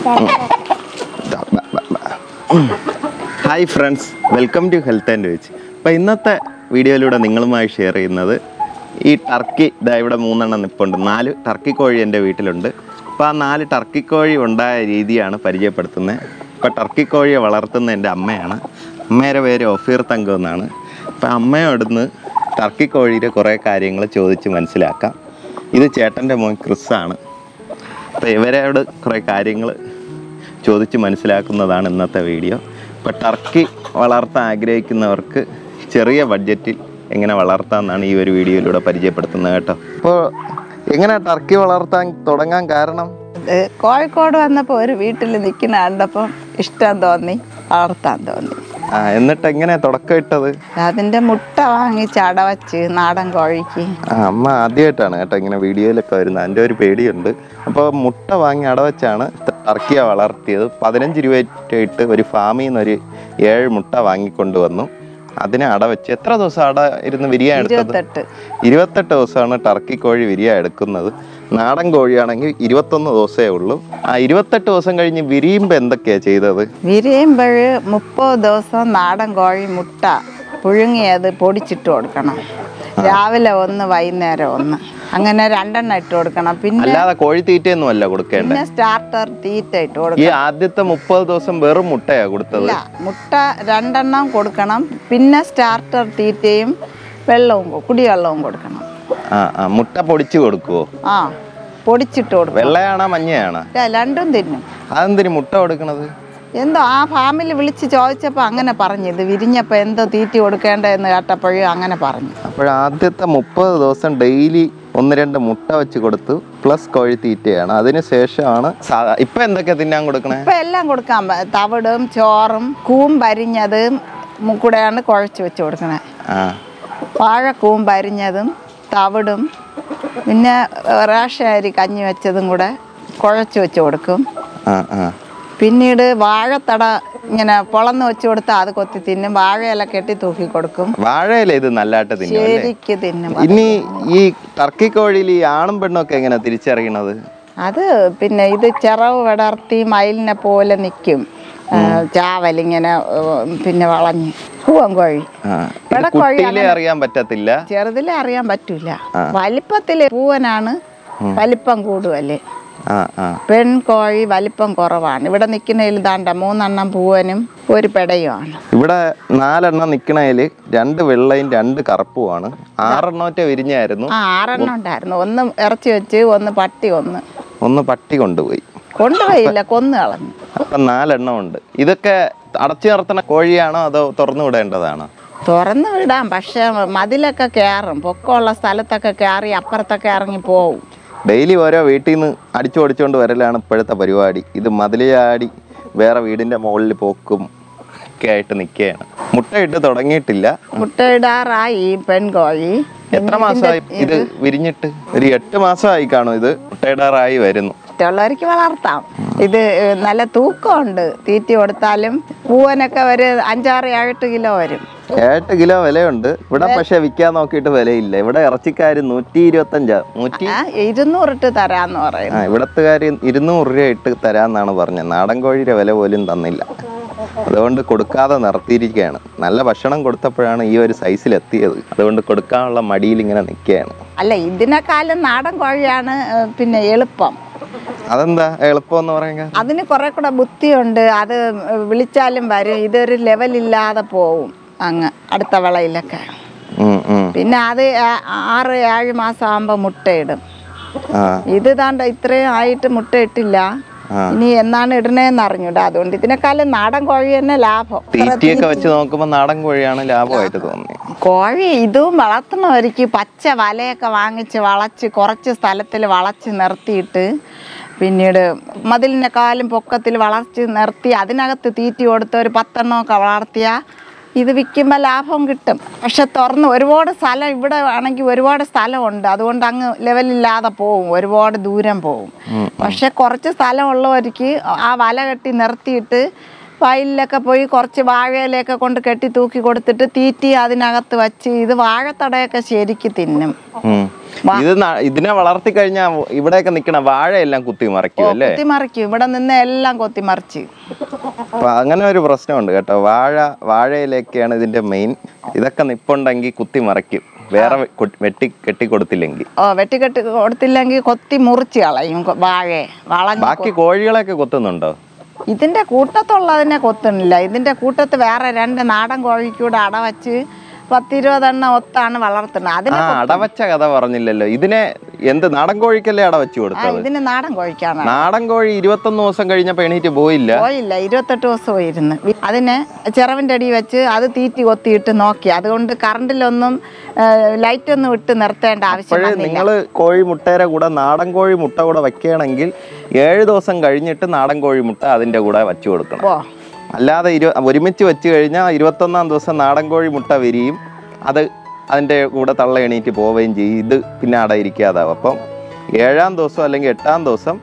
Hi friends welcome to health and വെച്ച് അപ്പോൾ ഇന്നത്തെ വീഡിയോയിലൂടെ നിങ്ങളുമായി ഷെയർ ചെയ്യുന്നത് ഈ ടർക്കി ഇതാ ഇവിടെ മൂന്നെണ്ണം നിൽപ്പുണ്ട് നാല് ടർക്കി കോഴി എൻ്റെ വീട്ടിലുണ്ട് അപ്പോൾ ആ നാല് ടർക്കി കോഴി ഉണ്ടായ രീതിയാണ് പരിചയപ്പെടുത്തുന്നത് ഇപ്പോൾ ടർക്കി കോഴിയെ വളർത്തുന്ന എൻ്റെ അമ്മയാണ് അമ്മയുടെ പേര് ഒഫീർ തങ്കം എന്നാണ് അപ്പോൾ അമ്മയോടുന്ന് ടർക്കി കോഴിയുടെ കുറേ കാര്യങ്ങൾ ചോദിച്ച് മനസ്സിലാക്കാം ഇത് ചേട്ടൻ്റെ മോൻ ക്രിസ്സാണ് അപ്പോൾ ഇവരോട് കുറേ കാര്യങ്ങൾ ചോദിച്ച് മനസ്സിലാക്കുന്നതാണ് ഇന്നത്തെ വീഡിയോ ഇപ്പോൾ ടർക്കി വളർത്താൻ ആഗ്രഹിക്കുന്നവർക്ക് ചെറിയ ബഡ്ജറ്റിൽ എങ്ങനെ വളർത്താമെന്നാണ് ഈ ഒരു വീഡിയോയിലൂടെ പരിചയപ്പെടുത്തുന്നത് കേട്ടോ അപ്പോൾ എങ്ങനെ ടർക്കി വളർത്താൻ തുടങ്ങാൻ കാരണം ഇത് കോഴിക്കോട് വന്നപ്പോൾ ഒരു വീട്ടിൽ നിൽക്കുന്ന കണ്ടപ്പം ഇഷ്ടം തോന്നി വളർത്താൻ തോന്നി ആ എന്നിട്ട് എങ്ങനെ തുടക്കം ഇട്ടത് അതിൻ്റെ മുട്ട വാങ്ങിച്ച് അടവച്ച് നാടൻ കോഴിക്ക് ആ അമ്മ ആദ്യമായിട്ടാണ് കേട്ടോ ഇങ്ങനെ വീഡിയോയിലൊക്കെ വരുന്നത് എൻ്റെ ഒരു പേടിയുണ്ട് അപ്പോൾ മുട്ട വാങ്ങി അടവച്ചാണ് ടർക്കിയെ വളർത്തിയത് പതിനഞ്ച് രൂപയായിട്ട് ഒരു ഫാമിൽ നിന്ന് ഒരു ഏഴ് മുട്ട വാങ്ങിക്കൊണ്ട് വന്നു അതിനെ അടവച്ച് എത്ര ദിവസം അട ഇരുന്ന് വിരിയാൻ എടുത്തത് ഇരുപത്തെട്ട് ഇരുപത്തെട്ട് ദിവസമാണ് ടർക്കി കോഴി വിരിയാൻ എടുക്കുന്നത് നാടൻ കോഴിയാണെങ്കിൽ ഇരുപത്തൊന്ന് ദിവസമേ ഉള്ളൂ ആ ഇരുപത്തെട്ട് ദിവസം കഴിഞ്ഞ് വിരിയുമ്പോൾ എന്തൊക്കെയാണ് ചെയ്തത് വിരിയുമ്പോൾ മുപ്പത് ദിവസം നാടൻ കോഴി മുട്ട പുഴുങ്ങിയത് പൊടിച്ചിട്ട് കൊടുക്കണം രാവിലെ ഒന്ന് വൈകുന്നേരം ഒന്ന് അങ്ങനെ രണ്ടെണ്ണം ഇട്ട് കൊടുക്കണം പിന്നെ അല്ലാതെ കോഴി തീറ്റയൊന്നും അല്ല കൊടുക്കേണ്ടത് പിന്നെ സ്റ്റാർട്ടർ തീറ്റ ഇട്ട് ഈ കൊടുക്കണം ആദ്യത്തെ മുപ്പത് ദിവസം വെറും മുട്ടയാ കൊടുത്തത് ഇല്ല മുട്ട രണ്ടെണ്ണം കൊടുക്കണം പിന്നെ സ്റ്റാർട്ടർ തീറ്റയും വെള്ളവും കൊ- കുടിവെള്ളവും കൊടുക്കണം ആ ആ മുട്ട പൊടിച്ചു കൊടുക്കുവോ ആ പൊടിച്ചിട്ട് കൊടുക്കണം വെള്ളയാണോ മഞ്ഞയാണോ ഇല്ല, രണ്ടും തിന്നും അതെന്തിന് മുട്ട കൊടുക്കണത് എന്തോ ആ ഫാമിൽ വിളിച്ച് ചോദിച്ചപ്പോൾ അങ്ങനെ പറഞ്ഞു ഇത് വിരിഞ്ഞപ്പോൾ എന്തോ തീറ്റി കൊടുക്കേണ്ടതെന്ന് കേട്ടപ്പോഴും അങ്ങനെ പറഞ്ഞു അപ്പോൾ ആദ്യത്തെ മുപ്പത് ദിവസം ഡെയിലി ഒന്ന് രണ്ട് മുട്ട വെച്ച് കൊടുത്തു പ്ലസ് കോഴി തീറ്റയാണ് അതിന് ശേഷമാണ് സാധാ ഇപ്പൊ എന്തൊക്കെ തിന്നാൻ കൊടുക്കണേ ഇപ്പം എല്ലാം കൊടുക്കാം പ- തവിടും ചോറും കൂമ്പരിഞ്ഞതും മു- കൂടെയാണ് കുഴച്ച് വെച്ച് കൊടുക്കണേ ആ വാഴക്കൂമ്പരിഞ്ഞതും തവിടും പിന്നെ റേഷൻ അരി കഞ്ഞി വെച്ചതും കൂടെ കുഴച്ച് വെച്ച് കൊടുക്കും ആ ആ പിന്നീട് വാഴത്തട ഇങ്ങനെ പൊളന്ന് വെച്ച് കൊടുത്താൽ അത് കൊത്തി തിന്നും വാഴയില കെട്ടി തൂക്കി കൊടുക്കും വാഴയില ഇത് നല്ലതായിട്ട് തിന്നും അല്ലേ ശരിക്ക് തിന്നും ഇനി ഈ ടർക്കി കോഴിയിൽ ഈ ആണും പെണ്ണും ഒക്കെ എങ്ങനെ തിരിച്ചറിയണത് അത് പിന്നെ ഇത് ചിറവ് വിടർത്തി മയിലിനെ പോലെ നിൽക്കും ചാവലിങ്ങനെ ഏർ, പിന്നെ വളഞ്ഞ് പൂവൻ കോഴി ആ ഇത് കുട്ടിയിലെ അറിയാൻ പറ്റത്തില്ല ചെറുതിലെ അറിയാൻ പറ്റൂല വലിപ്പത്തില് പൂവനാണ് വലിപ്പം കൂടുമല്ലേ ആ ആ പെൺകോഴി വലിപ്പം കുറവാണ് ഇവിടെ നിൽക്കുന്നതിൽ ദാണ്ട മൂന്നെണ്ണം പൂവനും ഒരു പെടയുമാണ് ഇവിടെ നാലെണ്ണം നിക്കണേല് രണ്ട് വെള്ളയും രണ്ട് കറുപ്പുമാണ് ആറെണ്ണമൊറ്റ വിരിഞ്ഞായിരുന്നു ആ ആറെണ്ണം ഉണ്ടായിരുന്നു ഒന്ന് ഇറച്ചി വെച്ച് ഒന്ന് പട്ടി ഒന്ന് ഒന്ന് പട്ടി കൊണ്ടുപോയി കൊണ്ടുപോയില്ല കൊന്നു കളഞ്ഞു അപ്പൊ നാലെണ്ണം ഉണ്ട് ഇതൊക്കെ അടച്ചു നിർത്തണ കോഴിയാണോ അതോ തുറന്നു വിടേണ്ടതാണോ തുറന്നു വിടാം പക്ഷെ മതിലൊക്കെ കയറും പൊക്കമുള്ള സ്ഥലത്തൊക്കെ കയറി അപ്പുറത്തൊക്കെ ഇറങ്ങി പോവും ഡെയിലി ഓരോ വീട്ടിൽ നിന്ന് അടിച്ചു ഓടിച്ചുകൊണ്ട് വരലാണ് ഇപ്പോഴത്തെ പരിപാടി ഇത് മതിലിയാടി വേറെ വീടിന്റെ മുകളിൽ പോക്കും ഒക്കെ ആയിട്ട് നിൽക്കുകയാണ് മുട്ടയിട്ട് തുടങ്ങിയിട്ടില്ല മുട്ടയിടാറായി ഈ പെൺകോഴി എത്ര മാസമായി ഇത് വിരിഞ്ഞിട്ട് ഒരു എട്ട് മാസമായി കാണും ഇത് മുട്ടയിടാറായി വരുന്നു ഇഷ്ടമുള്ളവർക്ക് വളർത്താം ഇത് ഏഹ്, നല്ല തൂക്കമുണ്ട് തീറ്റ കൊടുത്താലും പൂവനൊക്കെ ഒരു അഞ്ചാറ് ഏഴെട്ട് കിലോ വരും എട്ട് കിലോ വിലയുണ്ട് ഇവിടെ പക്ഷെ വിൽക്കാൻ നോക്കിയിട്ട് വിലയില്ല ഇവിടെ ഇറച്ചിക്കാർ നൂറ്റി ഇരുപത്തഞ്ചാ നൂറ്റി ആ ഇരുന്നൂറിട്ട് തരാന്ന് പറയും ആ ഇവിടത്തുകാർ ഇരുന്നൂറ് രൂപ ഇട്ട് തരാമെന്നാണ് പറഞ്ഞത് നാടൻ കോഴിയുടെ വില പോലും തന്നില്ല അതുകൊണ്ട് കൊടുക്കാതെ നിർത്തിയിരിക്കുകയാണ് നല്ല ഭക്ഷണം കൊടുത്തപ്പോഴാണ് ഈ ഒരു സൈസിൽ എത്തിയത് അതുകൊണ്ട് കൊടുക്കാനുള്ള മടിയിൽ ഇങ്ങനെ നിൽക്കുകയാണ് അല്ല ഇതിനേക്കാളും നാടൻ കോഴിയാണ് ഏഹ്, പിന്നെ എളുപ്പം അതെന്താ എളുപ്പം എന്ന് പറയുക അതിന് കുറെ കൂടെ ബുദ്ധിയുണ്ട് അത് വിളിച്ചാലും വരും ഇതൊരു ലെവലില്ലാതെ പോവും അങ്ങ് അടുത്ത വിളയിലൊക്കെ ഉം, ഉം. പിന്നെ അത് ആ- ആറ് ഏഴ് മാസം ആകുമ്പോൾ മുട്ടയിടും ആ ഇത് താണ്ട ഇത്രയും ആയിട്ട് മുട്ടയിട്ടില്ല ആ. ഇനി എന്നാണ് ഇടണേന്ന് അറിഞ്ഞൂടാ അതുകൊണ്ട് ഇതിനേക്കാളും നാടൻ കോഴി തന്നെ ലാഭം തീറ്റയൊക്കെ വെച്ച് നോക്കുമ്പോൾ നാടൻ കോഴിയാണ് ലാഭമായിട്ട് തോന്നി കോഴി ഇതും വളർത്തുന്നവർക്ക് പച്ച വലയൊക്കെ വാങ്ങിച്ച് വളച്ച് കുറച്ച് സ്ഥലത്തിൽ വളച്ച് നിർത്തിയിട്ട് പിന്നീട് മതിലിനെക്കാളും പൊക്കത്തിൽ വളർച്ച് നിർത്തി അതിനകത്ത് തീറ്റ കൊടുത്ത് ഒരു പത്തെണ്ണമൊക്കെ വളർത്തിയാൽ ഇത് വിൽക്കുമ്പോൾ ലാഭം കിട്ടും പക്ഷെ തുറന്ന് ഒരുപാട് സ്ഥലം ഇവിടെ ആണെങ്കിൽ ഒരുപാട് സ്ഥലമുണ്ട് അതുകൊണ്ട് അങ്ങ് ലെവലില്ലാതെ പോവും ഒരുപാട് ദൂരം പോവും പക്ഷെ കുറച്ച് സ്ഥലമുള്ളവർക്ക് ആ വല കെട്ടി നിർത്തിയിട്ട് വയലിലൊക്കെ പോയി കുറച്ച് വാഴയിലൊക്കെ കൊണ്ട് കെട്ടി തൂക്കി കൊടുത്തിട്ട് തീറ്റി അതിനകത്ത് വച്ച് ഇത് വാഴത്തടയൊക്കെ ശരിക്ക് തിന്നും ഉം. ഇത് ന- ഇതിനെ വളർത്തി കഴിഞ്ഞാൽ ഇവിടെയൊക്കെ നിക്കണ വാഴയെല്ലാം കുത്തി മറിക്കും അല്ലേ കൊത്തിമറിക്കും ഇവിടെ നിന്ന് എല്ലാം കൊത്തിമറിച്ച് അപ്പൊ അങ്ങനെ ഒരു പ്രശ്നമുണ്ട് കേട്ടോ വാഴ വാഴയിലൊക്കെയാണ് ഇതിന്റെ മെയിൻ ഇതൊക്കെ നിപ്പുണ്ടെങ്കിൽ കുത്തി മറിക്കും വേറെ വെ- കൊ- വെട്ടി കെട്ടി കൊടുത്തില്ലെങ്കിൽ ഓ വെട്ടിക്കെട്ടി കൊടുത്തില്ലെങ്കിൽ കൊത്തി മുറിച്ച് കളയും കൊ- വാഴയെ വളഞ്ഞ് ബാക്കി കോഴികളെയൊക്കെ കൊത്തുന്നുണ്ടോ ഇതിന്റെ കൂട്ടത്തുള്ളതിനെ കൊത്തുന്നില്ല ഇതിന്റെ കൂട്ടത്ത് വേറെ രണ്ട് നാടൻ കോഴിക്കൂടെ അടവച്ച് പത്തിരുപതെണ്ണം ഒത്താണ് വളർത്തുന്നത് ആ അതിനെ അടവച്ച കഥ പറഞ്ഞില്ലല്ലോ ഇതിനെ എന്ത് നാടൻ കോഴിക്കല്ലേ അടവച്ചു ആ, കൊടുത്തത് ഇതിന് നാടൻ കോഴിക്കാണ് നാടൻ കോഴി ഇരുപത്തൊന്ന് ദിവസം കഴിഞ്ഞപ്പോ എണീറ്റ് പോയില്ല പോയില്ല ഇരുപത്തെട്ട് ദിവസം ഇരുന്ന് അതിനെ ചിറവിൻ്റെ അടി വെച്ച് അത് തീറ്റി കൊത്തിയിട്ട് നോക്കി അതുകൊണ്ട് കറണ്ടിലൊന്നും ലൈറ്റ് ഒന്നും ഇട്ട് നിർത്തേണ്ട ആവശ്യം അപ്പോഴേ വന്നില്ല നിങ്ങൾ കോഴി മുട്ടയുടെ കൂടെ നാടൻ കോഴി മുട്ട കൂടെ വെക്കുകയാണെങ്കിൽ ഏഴ് ദിവസം കഴിഞ്ഞിട്ട് നാടൻ കോഴി മുട്ട അതിന്റെ കൂടെ വച്ചു കൊടുക്കണം ഓ അല്ലാതെ ഇരു ഒരുമിച്ച് വെച്ച് കഴിഞ്ഞാൽ ഇരുപത്തൊന്നാം ദിവസം നാടൻ കോഴി മുട്ട വിരിയും അത് അതിൻ്റെ കൂടെ തള്ള എണീറ്റ് പോവുകയും ചെയ്യും ഇത് പിന്നെ അവിടെ ഇരിക്കാതാവും അപ്പം ഏഴാം ദിവസം അല്ലെങ്കിൽ എട്ടാം ദിവസം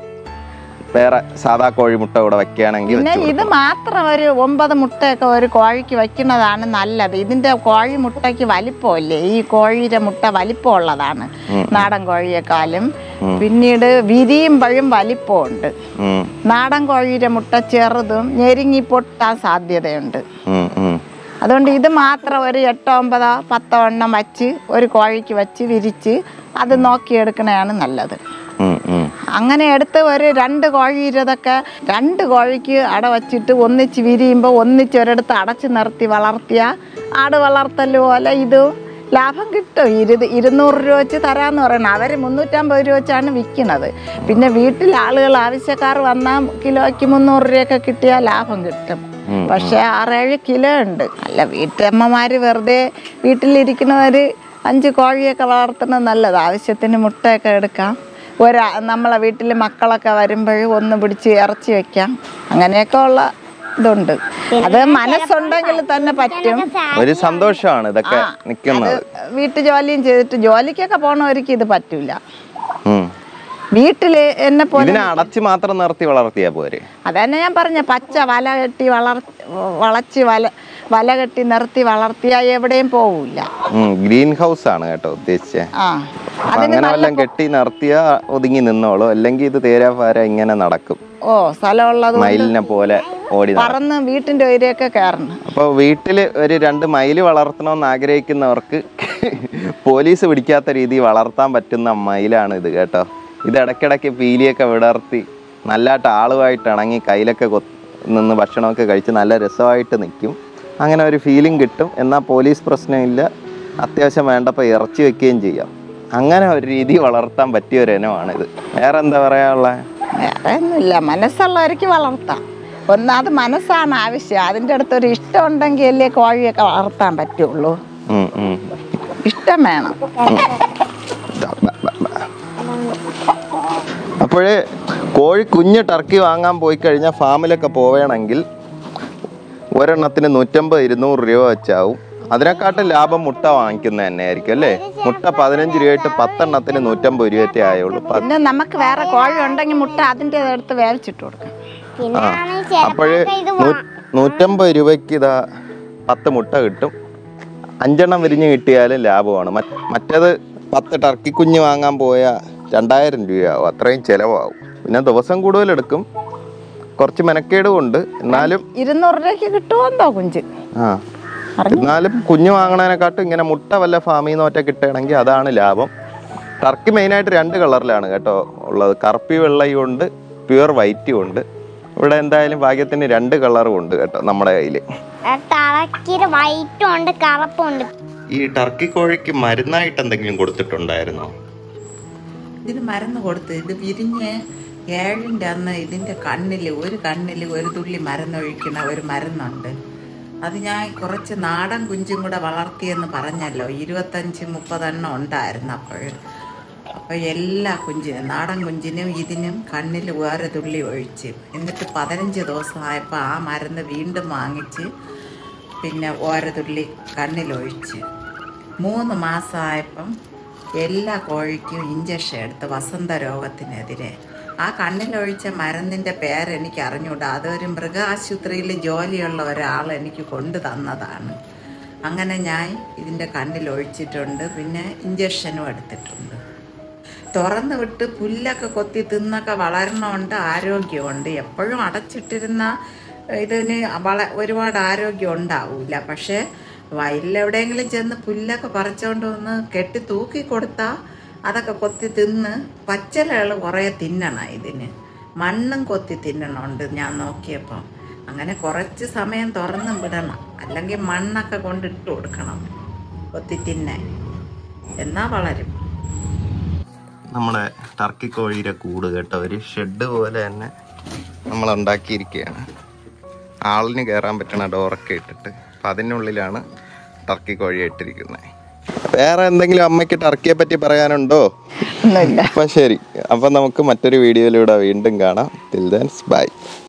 വേറെ സാധാ കോഴി മുട്ട കൂടെ വെക്കുകയാണെങ്കിൽ പിന്നെ വെച്ച് ഇത് മാത്രം ഒരു ഒമ്പത് മുട്ടയൊക്കെ ഒരു കോഴിക്ക് വയ്ക്കുന്നതാണ് നല്ലത് ഇതിന്റെ കോഴി മുട്ടയ്ക്ക് വലിപ്പമില്ലേ ഈ കോഴിയുടെ മുട്ട വലിപ്പമുള്ളതാണ് നാടൻ കോഴിയെക്കാളും പിന്നീട് വിരിയുമ്പോഴും വലിപ്പമുണ്ട് ഉം, നാടൻ കോഴിയുടെ മുട്ട ചെറുതും ഞെരുങ്ങി പൊട്ടാൻ സാധ്യതയുണ്ട് ഉം, ഉം. അതുകൊണ്ട് ഇത് മാത്രം ഒരു എട്ടോ ഒമ്പതോ പത്തോ എണ്ണം വച്ച് ഒരു കോഴിക്ക് വച്ച് വിരിച്ച് അത് നോക്കിയെടുക്കണതാണ് നല്ലത് ഉം, ഉം. അങ്ങനെ എടുത്ത് ഒരു രണ്ട് കോഴി ഇരുതൊക്കെ രണ്ട് കോഴിക്ക് അട വച്ചിട്ട് ഒന്നിച്ച് വിരിയുമ്പോൾ ഒന്നിച്ച് ഒരിടത്ത് അടച്ചു നിർത്തി വളർത്തിയ ആട് വളർത്തൽ പോലെ ഇത് ലാഭം കിട്ടും ഇരുത് ഇരുന്നൂറ് രൂപ വെച്ച് തരാമെന്ന് പറയുന്നത് അവർ മുന്നൂറ്റമ്പത് രൂപ വെച്ചാണ് വിൽക്കുന്നത് പിന്നെ വീട്ടിൽ ആളുകൾ ആവശ്യക്കാർ വന്നാൽ കിലോയ്ക്ക് മുന്നൂറ് രൂപയൊക്കെ കിട്ടിയാൽ ലാഭം കിട്ടും ഉം, പക്ഷേ ആറേഴ് കിലോ ഉണ്ട് അല്ല വീട്ടമ്മമാർ വെറുതെ വീട്ടിലിരിക്കുന്നവർ അഞ്ച് കോഴിയൊക്കെ വളർത്തുന്നത് നല്ലത് ആവശ്യത്തിന് മുട്ടയൊക്കെ എടുക്കാം ഒരാ നമ്മളെ വീട്ടിൽ മക്കളൊക്കെ വരുമ്പോൾ ഒന്ന് പിടിച്ച് ഇറച്ചി വെക്കാം അങ്ങനെയൊക്കെ ഉള്ള ഇതുണ്ട് അത് മനസ്സുണ്ടെങ്കിൽ തന്നെ പറ്റും ഒരു സന്തോഷമാണ് ഇതൊക്കെ നിൽക്കുന്നത് വീട്ടു ജോലിയും ചെയ്തിട്ട് ജോലിക്കൊക്കെ പോണവർക്ക് ഇത് പറ്റൂല ഉം. വീട്ടിൽ എന്നെ പോലെ ഇതിനെ അടച്ച് മാത്രം നിർത്തി വളർത്തിയാ പോരെ അതന്നെ ഞാൻ പറഞ്ഞ പച്ച വല കെട്ടി വളർ വളച്ച് വല വല കെട്ടി നിർത്തി വളർത്തിയാൽ എവിടെയും പോവില്ല ഗ്രീൻ ഹൗസ് ആണ് കേട്ടോ ഉദ്ദേശിച്ചത് ആ അപ്പൊ അങ്ങനെ വല്ലതും കെട്ടി നിർത്തിയ ഒതുങ്ങി നിന്നോളൂ അല്ലെങ്കിൽ ഇത് തേരാഫാര ഇങ്ങനെ നടക്കും ഓ സ്ഥലമുള്ളത് കൊണ്ട് മയിലിനെ പോലെ ഓടി നടക്കും പറന്ന് വീട്ടിന്റെ ഉയരെയൊക്കെ കയറണം അപ്പോൾ വീട്ടിൽ ഒരു രണ്ട് മയില് വളർത്തണമെന്ന് ആഗ്രഹിക്കുന്നവർക്ക് പോലീസ് പിടിക്കാത്ത രീതിയിൽ വളർത്താൻ പറ്റുന്ന മയിലാണ് ഇത് കേട്ടോ ഇത് ഇടയ്ക്കിടയ്ക്ക് പീലിയൊക്കെ വിടർത്തി നല്ലതായിട്ട് ആളുമായിട്ട് ഇണങ്ങി കയ്യിലൊക്കെ കൊ നിന്ന് ഭക്ഷണമൊക്കെ കഴിച്ച് നല്ല രസമായിട്ട് നിൽക്കും അങ്ങനെ ഒരു ഫീലിംഗ് കിട്ടും എന്നാൽ പോലീസ് പ്രശ്നമില്ല അത്യാവശ്യം വേണ്ടപ്പോൾ ഇറച്ചി വെക്കുകയും ചെയ്യാം അങ്ങനെ ഒരു രീതി വളർത്താൻ പറ്റിയ ഒരു ഇനമാണിത് വേറെ എന്താ പറയാനുള്ളത് വേറെ ഒന്നുമില്ല മനസ്സുള്ളവർക്ക് വളർത്താം ഒന്നാമത് മനസ്സാണ് ആവശ്യം അതിൻ്റെ അടുത്ത് ഒരു ഇഷ്ടം ഉണ്ടെങ്കിൽ അല്ലേ കോഴിയൊക്കെ വളർത്താൻ പറ്റുള്ളൂ ഇഷ്ടം വേണം അപ്പോഴേ കോഴി കുഞ്ഞ് ടർക്കി വാങ്ങാൻ പോയി കഴിഞ്ഞാൽ ഫാമിലൊക്കെ പോവുകയാണെങ്കിൽ ഒരെണ്ണത്തിന് നൂറ്റമ്പത് ഇരുന്നൂറ് രൂപ വെച്ചാവും അതിനെക്കാട്ടും ലാഭം മുട്ട വാങ്ങിക്കുന്നത് തന്നെ ആയിരിക്കും അല്ലേ മുട്ട പതിനഞ്ച് രൂപയായിട്ട് പത്തെണ്ണത്തിന് നൂറ്റമ്പത് രൂപയറ്റേ ആയുള്ളൂ പ- പിന്നെ നമുക്ക് വേറെ കോഴി ഉണ്ടെങ്കിൽ മുട്ട അതിൻ്റെ അടുത്ത് വേവിച്ചിട്ട് കൊടുക്കാം പിന്നെ ആ ആണെങ്കിൽ അപ്പോഴേ ചിലപ്പോ ഇത് നൂ- നൂറ്റമ്പത് രൂപയ്ക്ക് ഇതാ പത്ത് മുട്ട കിട്ടും അഞ്ചെണ്ണം വിരിഞ്ഞ് കിട്ടിയാലും ലാഭമാണ് മറ്റ് മറ്റേത് പത്ത് ടർക്കി കുഞ്ഞ് വാങ്ങാൻ പോയാൽ രണ്ടായിരം രൂപയാവും അത്രയും ചിലവാകും പിന്നെ ദിവസം കൂടുതലെടുക്കും കുറച്ച് മെനക്കേടും ഉണ്ട് എന്നാലും ഇരുന്നൂറ് രൂപയ്ക്ക് കിട്ടുമെന്തോ കുഞ്ച് ആ എന്നാലും കുഞ്ഞ് വാങ്ങണതിനെക്കാട്ടും ഇങ്ങനെ മുട്ട വല്ല ഫാമിൽ നിന്ന് ഒറ്റ കിട്ടുകയാണെങ്കിൽ അതാണ് ലാഭം ടർക്കി മെയിനായിട്ട് രണ്ട് കളറിലാണ് കേട്ടോ ഉള്ളത് കറുപ്പി വെള്ളയും ഉണ്ട് പ്യുവർ വൈറ്റും ഉണ്ട് ഇവിടെ എന്തായാലും ഭാഗ്യത്തിന് രണ്ട് കളറും ഉണ്ട് കേട്ടോ നമ്മുടെ കയ്യിൽ തളക്കിന് വൈറ്റും ഉണ്ട് കറുപ്പും ഉണ്ട് ഈ ടർക്കി കോഴിക്ക് മരുന്നായിട്ട് എന്തെങ്കിലും കൊടുത്തിട്ടുണ്ടായിരുന്നോ ഇതിന് മരുന്ന് കൊടുത്ത് ഇത് വിരിഞ്ഞ് ഏഴിൻ്റെ അന്ന് ഇതിൻ്റെ കണ്ണിൽ ഒരു കണ്ണിൽ ഒരു തുള്ളി മരുന്നൊഴിക്കുന്ന ഒരു മരുന്നുണ്ട് അത് ഞാൻ കുറച്ച് നാടൻ കുഞ്ചും കൂടെ വളർത്തിയെന്ന് പറഞ്ഞല്ലോ ഇരുപത്തഞ്ച് മുപ്പതെണ്ണം ഉണ്ടായിരുന്നു അപ്പോൾ അപ്പോൾ എല്ലാ കുഞ്ചിനും നാടൻ കുഞ്ചിനും ഇതിനും കണ്ണിൽ വേറെ തുള്ളി ഒഴിച്ച് എന്നിട്ട് പതിനഞ്ച് ദിവസമായപ്പോൾ ആ മരുന്ന് വീണ്ടും വാങ്ങിച്ച് പിന്നെ ഓരോ തുള്ളി കണ്ണിലൊഴിച്ച് മൂന്ന് മാസമായപ്പം എല്ലാ കോഴിക്കും ഇഞ്ചക്ഷൻ എടുത്ത് വസന്ത രോഗത്തിനെതിരെ ആ കണ്ണിലൊഴിച്ച മരുന്നിൻ്റെ പേരെനിക്ക് അറിഞ്ഞൂടാ അതൊരു മൃഗാശുപത്രിയിൽ ജോലിയുള്ള ഒരാൾ എനിക്ക് കൊണ്ടു തന്നതാണ് അങ്ങനെ ഞാൻ ഇതിൻ്റെ കണ്ണിൽ ഒഴിച്ചിട്ടുണ്ട് പിന്നെ ഇഞ്ചക്ഷനും എടുത്തിട്ടുണ്ട് തുറന്നു വിട്ട് പുല്ലൊക്കെ കൊത്തി തിന്നൊക്കെ വളരണമുണ്ട് ആരോഗ്യമുണ്ട് എപ്പോഴും അടച്ചിട്ടിരുന്ന ഇതിന് വള ഒരുപാട് ആരോഗ്യം ഉണ്ടാവില്ല പക്ഷേ വയലിലെവിടെയെങ്കിലും ചെന്ന് പുല്ലൊക്കെ പറിച്ചുകൊണ്ട് വന്ന് കെട്ടി തൂക്കി കൊടുത്താൽ അതൊക്കെ കൊത്തി തിന്ന് പച്ചിലകൾ കുറേ തിന്നണം ഇതിന് മണ്ണും കൊത്തി തിന്നണമുണ്ട് ഞാൻ നോക്കിയപ്പം അങ്ങനെ കുറച്ച് സമയം തുറന്നും വിടണം അല്ലെങ്കിൽ മണ്ണൊക്കെ കൊണ്ടിട്ട് കൊടുക്കണം കൊത്തി തിന്നാൻ എന്നാൽ വളരും നമ്മുടെ ടർക്കി കോഴിയുടെ കൂട് കേട്ടോ ഒരു ഷെഡ് പോലെ തന്നെ നമ്മൾ ഉണ്ടാക്കിയിരിക്കുകയാണ് ആളിന് കയറാൻ പറ്റണ ഡോറൊക്കെ ഇട്ടിട്ട് അപ്പം അതിനുള്ളിലാണ് ടർക്കി കോഴി ഇട്ടിരിക്കുന്നത് വേറെ എന്തെങ്കിലും അമ്മയ്ക്ക് ടർക്കിയെ പറ്റി പറയാനുണ്ടോ ഒന്നുമില്ല അപ്പം ശരി അപ്പം നമുക്ക് മറ്റൊരു വീഡിയോയിലൂടെ വീണ്ടും കാണാം ടിൽ ദൻസ് ബൈ